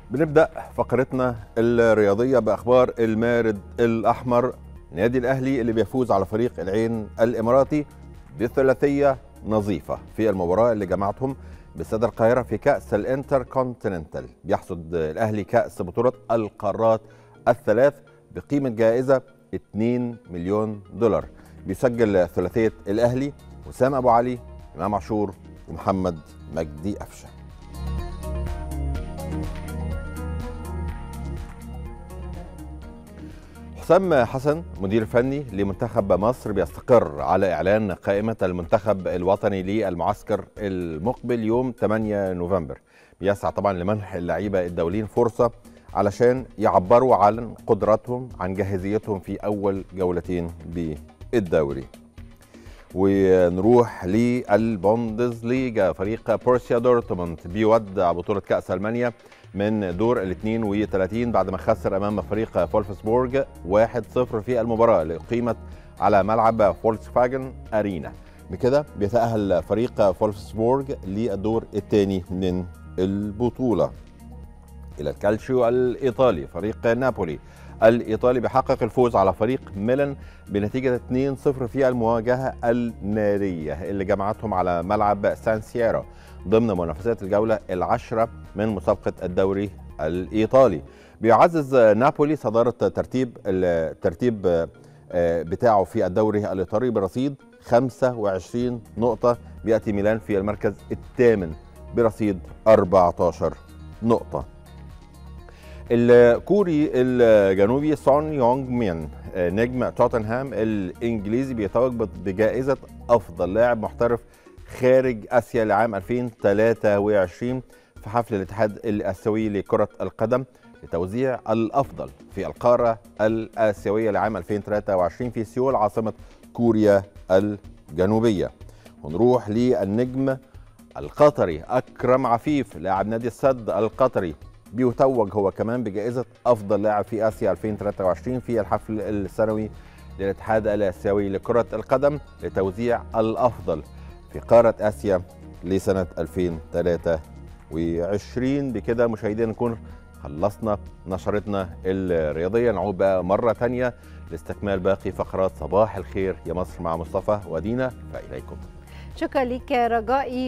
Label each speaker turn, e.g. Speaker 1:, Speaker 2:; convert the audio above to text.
Speaker 1: بنبدأ فقرتنا الرياضية بأخبار المارد الأحمر نادي الأهلي اللي بيفوز على فريق العين الإماراتي بثلاثية نظيفة في المباراة اللي جمعتهم باستاد القاهرة في كأس الانتر كونتيننتال بيحصد الأهلي كأس بطولة القارات الثلاث بقيمة جائزة 2 مليون دولار بيسجل ثلاثية الأهلي وسام أبو علي إمام عاشور ومحمد مجدي أفشة حسام حسن مدير فني لمنتخب مصر بيستقر على اعلان قائمه المنتخب الوطني للمعسكر المقبل يوم 8 نوفمبر بيسعى طبعا لمنح اللعيبه الدوليين فرصه علشان يعبروا عن قدراتهم عن جاهزيتهم في اول جولتين بالدوري ونروح للبوندسليجا فريق بورسيا دورتموند بيودع بطولة كأس ألمانيا من دور ال 32 بعد ما خسر أمام فريق فولفسبورج 1-0 في المباراة اللي أقيمت على ملعب فولكسفاجن أرينا بكده بيتأهل فريق فولفسبورج للدور الثاني من البطولة إلى الكالشيو الإيطالي فريق نابولي الإيطالي بيحقق الفوز على فريق ميلان بنتيجة 2-0 في المواجهة النارية اللي جمعتهم على ملعب سان سيارا ضمن منافسات الجولة العشرة من مسابقة الدوري الإيطالي بيعزز نابولي صدارة ترتيب الترتيب بتاعه في الدوري الإيطالي برصيد 25 نقطة بيأتي ميلان في المركز الثامن برصيد 14 نقطة الكوري الجنوبي سون يونغ مين نجم توتنهام الانجليزي بيتوج بجائزه افضل لاعب محترف خارج اسيا لعام 2023 في حفل الاتحاد الاسيوي لكره القدم لتوزيع الافضل في القاره الاسيويه لعام 2023 في سيول عاصمه كوريا الجنوبيه ونروح للنجم القطري اكرم عفيف لاعب نادي السد القطري بيتوج هو كمان بجائزة أفضل لاعب في آسيا 2023 في الحفل السنوي للاتحاد الآسيوي لكرة القدم لتوزيع الأفضل في قارة آسيا لسنة 2023 بكده مشاهدينا نكون خلصنا نشرتنا الرياضية نعود بقى مرة تانية لاستكمال باقي فقرات صباح الخير يا مصر مع مصطفى ودينا فإليكم
Speaker 2: شكرا لك رجائي